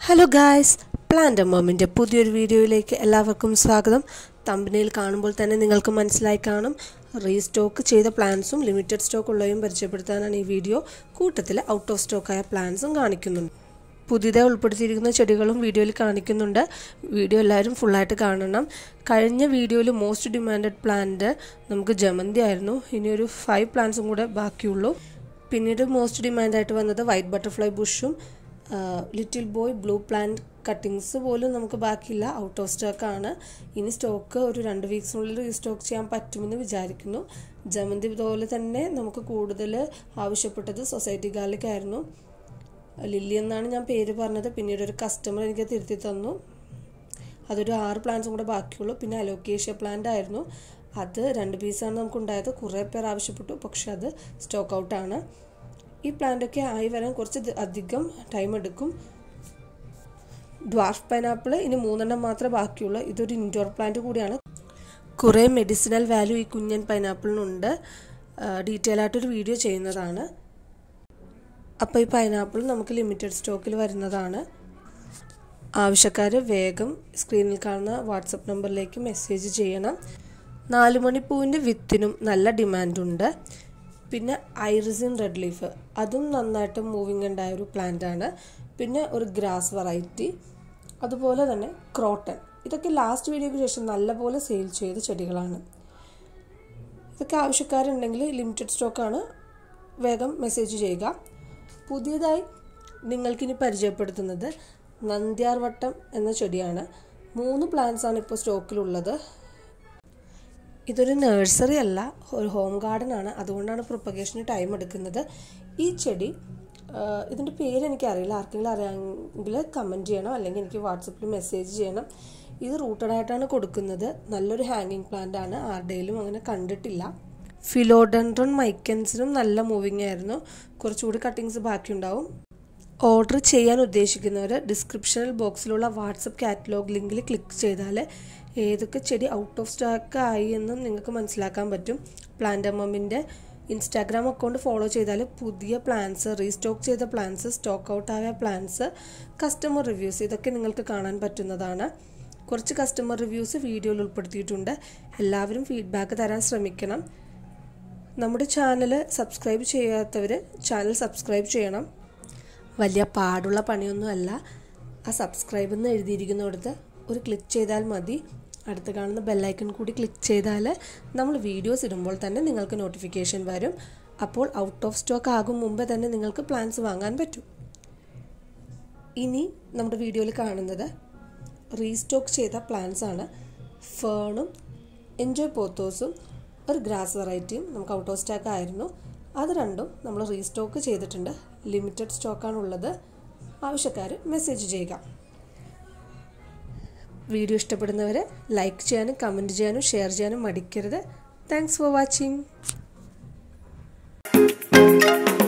hello guys plant മമ്മിൻ്റെ പുതിയൊരു വീഡിയോയിലേക്ക് എല്ലാവർക്കും സ്വാഗതം തമ്പനിയിൽ കാണുമ്പോൾ തന്നെ നിങ്ങൾക്ക് മനസ്സിലായി കാണും റീസ്റ്റോക്ക് ചെയ്ത പ്ലാൻസും ലിമിറ്റഡ് സ്റ്റോക്ക് ഉള്ളവയും പരിചയപ്പെടുത്താനാണ് ഈ വീഡിയോ കൂട്ടത്തിൽ ഔട്ട് ഓഫ് സ്റ്റോക്കായ പ്ലാൻസും കാണിക്കുന്നുണ്ട് പുതിയതായി ഉൾപ്പെടുത്തിയിരിക്കുന്ന ചെടികളും വീഡിയോയിൽ കാണിക്കുന്നുണ്ട് വീഡിയോ എല്ലാവരും ഫുള്ളായിട്ട് കാണണം കഴിഞ്ഞ വീഡിയോയിൽ മോസ്റ്റ് ഡിമാൻഡഡ് പ്ലാന്റ് നമുക്ക് ജമന്തി ആയിരുന്നു ഇനി ഒരു ഫൈവ് പ്ലാന്റ്സും കൂടെ ബാക്കിയുള്ളൂ പിന്നീട് മോസ്റ്റ് ഡിമാൻഡായിട്ട് വന്നത് വൈറ്റ് ബട്ടർഫ്ലൈ ബുഷും little boy blue plant cuttings പോലും നമുക്ക് ബാക്കിയില്ല ഔട്ട് ഓഫ് സ്റ്റോക്ക് ആണ് ഇനി സ്റ്റോക്ക് ഒരു രണ്ട് വീക്സിനുള്ളിൽ റീസ്റ്റോക്ക് ചെയ്യാൻ പറ്റുമെന്ന് വിചാരിക്കുന്നു ജമന്തി പോലെ തന്നെ നമുക്ക് കൂടുതൽ ആവശ്യപ്പെട്ടത് സൊസൈറ്റി ഗാർലിക് ആയിരുന്നു ലില്ലി എന്നാണ് ഞാൻ പേര് പറഞ്ഞത് പിന്നീട് ഒരു കസ്റ്റമർ എനിക്ക് തിരുത്തി തന്നു അതൊരു ആറ് പ്ലാന്റ്സും കൂടെ ബാക്കിയുള്ളൂ പിന്നെ അലോക്കേഷ്യ പ്ലാന്റ് ആയിരുന്നു അത് രണ്ട് പീസാണ് നമുക്കുണ്ടായത് കുറേ പേർ ആവശ്യപ്പെട്ടു പക്ഷെ അത് സ്റ്റോക്ക് ഔട്ടാണ് ഈ പ്ലാന്റൊക്കെ ആയി വരാൻ കുറച്ച് അധികം ടൈം എടുക്കും ഡ്വാർഫ് പൈനാപ്പിൾ ഇനി മൂന്നെണ്ണം മാത്രമേ ബാക്കിയുള്ളൂ ഇതൊരു ഇൻഡോർ പ്ലാന്റ് കൂടിയാണ് കുറേ മെഡിസിനൽ വാല്യൂ ഈ കുഞ്ഞൻ പൈനാപ്പിളിനുണ്ട് ഡീറ്റെയിൽ ആയിട്ടൊരു വീഡിയോ ചെയ്യുന്നതാണ് അപ്പോൾ ഈ പൈനാപ്പിൾ നമുക്ക് ലിമിറ്റഡ് സ്റ്റോക്കിൽ വരുന്നതാണ് ആവശ്യക്കാർ വേഗം സ്ക്രീനിൽ കാണുന്ന വാട്സപ്പ് നമ്പറിലേക്ക് മെസ്സേജ് ചെയ്യണം നാലുമണിപ്പൂവിൻ്റെ വിത്തിനും നല്ല ഡിമാൻഡുണ്ട് പിന്നെ ഐറിസിൻ റെഡ് ലീഫ് അതും നന്നായിട്ട് മൂവിങ് ഉണ്ടായ ഒരു പ്ലാന്റ് ആണ് പിന്നെ ഒരു ഗ്രാസ് വെറൈറ്റി അതുപോലെ തന്നെ ക്രോട്ടൺ ഇതൊക്കെ ലാസ്റ്റ് വീഡിയോയ്ക്ക് ശേഷം നല്ലപോലെ സെയിൽ ചെയ്ത ചെടികളാണ് ഇതൊക്കെ ആവശ്യക്കാരുണ്ടെങ്കിൽ ലിമിറ്റഡ് സ്റ്റോക്കാണ് വേഗം മെസ്സേജ് ചെയ്യുക പുതിയതായി നിങ്ങൾക്കിനി പരിചയപ്പെടുത്തുന്നത് നന്ദ്യാർവട്ടം എന്ന ചെടിയാണ് മൂന്ന് പ്ലാന്റ്സ് ആണ് ഇപ്പോൾ സ്റ്റോക്കിലുള്ളത് ഇതൊരു നഴ്സറി അല്ല ഒരു ഹോം ഗാർഡൻ ആണ് അതുകൊണ്ടാണ് പ്രൊപ്പഗേഷന് ടൈം എടുക്കുന്നത് ഈ ചെടി ഇതിൻ്റെ പേര് എനിക്കറിയില്ല ആർക്കെങ്കിലും അറിയാമെങ്കിൽ കമൻറ്റ് ചെയ്യണം അല്ലെങ്കിൽ എനിക്ക് വാട്സപ്പിൽ മെസ്സേജ് ചെയ്യണം ഇത് റൂട്ടഡ് ആയിട്ടാണ് കൊടുക്കുന്നത് നല്ലൊരു ഹാങ്ങിങ് പ്ലാന്റ് ആണ് ആരുടെയിലും അങ്ങനെ കണ്ടിട്ടില്ല ഫിലോഡൻഡ്രോൺ മൈക്കൻസിനും നല്ല മൂവിങ് ആയിരുന്നു കുറച്ചുകൂടി കട്ടിങ്സ് ബാക്കിയുണ്ടാവും ഓർഡർ ചെയ്യാൻ ഉദ്ദേശിക്കുന്നവർ ഡിസ്ക്രിപ്ഷനിൽ ബോക്സിലുള്ള വാട്സപ്പ് കാറ്റലോഗ് ലിങ്കിൽ ക്ലിക്ക് ചെയ്താൽ ഏതൊക്കെ ചെടി ഔട്ട് ഓഫ് സ്റ്റോക്ക് ആയി എന്നും നിങ്ങൾക്ക് മനസ്സിലാക്കാൻ പറ്റും പ്ലാന്റ് അമ്മമിൻ്റെ ഇൻസ്റ്റാഗ്രാം അക്കൗണ്ട് ഫോളോ ചെയ്താൽ പുതിയ പ്ലാൻസ് റീസ്റ്റോക്ക് ചെയ്ത പ്ലാൻസ് സ്റ്റോക്ക് ഔട്ട് ആയ പ്ലാൻസ് കസ്റ്റമർ റിവ്യൂസ് ഇതൊക്കെ നിങ്ങൾക്ക് കാണാൻ പറ്റുന്നതാണ് കുറച്ച് കസ്റ്റമർ റിവ്യൂസ് വീഡിയോയിൽ ഉൾപ്പെടുത്തിയിട്ടുണ്ട് എല്ലാവരും ഫീഡ്ബാക്ക് തരാൻ ശ്രമിക്കണം നമ്മുടെ ചാനൽ സബ്സ്ക്രൈബ് ചെയ്യാത്തവർ ചാനൽ സബ്സ്ക്രൈബ് ചെയ്യണം വലിയ പാടുള്ള പണിയൊന്നുമല്ല ആ സബ്സ്ക്രൈബ് എന്ന് എഴുതിയിരിക്കുന്നിടത്ത് ഒരു ക്ലിക്ക് ചെയ്താൽ മതി അടുത്ത് കാണുന്ന ബെല്ലൈക്കൺ കൂടി ക്ലിക്ക് ചെയ്താൽ നമ്മൾ വീഡിയോസ് ഇടുമ്പോൾ തന്നെ നിങ്ങൾക്ക് നോട്ടിഫിക്കേഷൻ വരും അപ്പോൾ ഔട്ട് ഓഫ് സ്റ്റോക്ക് ആകും മുമ്പേ തന്നെ നിങ്ങൾക്ക് പ്ലാൻസ് വാങ്ങാൻ പറ്റും ഇനി നമ്മുടെ വീഡിയോയിൽ കാണുന്നത് റീസ്റ്റോക്ക് ചെയ്ത പ്ലാൻസ് ആണ് ഫേണും എൻജോയ് പോത്തോസും ഒരു ഗ്രാസ് വെറൈറ്റിയും നമുക്ക് ഔട്ട് ഓഫ് സ്റ്റോക്ക് ആയിരുന്നു അത് രണ്ടും നമ്മൾ റീസ്റ്റോക്ക് ചെയ്തിട്ടുണ്ട് ലിമിറ്റഡ് സ്റ്റോക്കാണ് ഉള്ളത് ആവശ്യക്കാർ മെസ്സേജ് ചെയ്യുക വീഡിയോ ഇഷ്ടപ്പെടുന്നവർ ലൈക്ക് ചെയ്യാനും കമൻറ്റ് ചെയ്യാനും ഷെയർ ചെയ്യാനും മടിക്കരുത് താങ്ക്സ് ഫോർ വാച്ചിങ്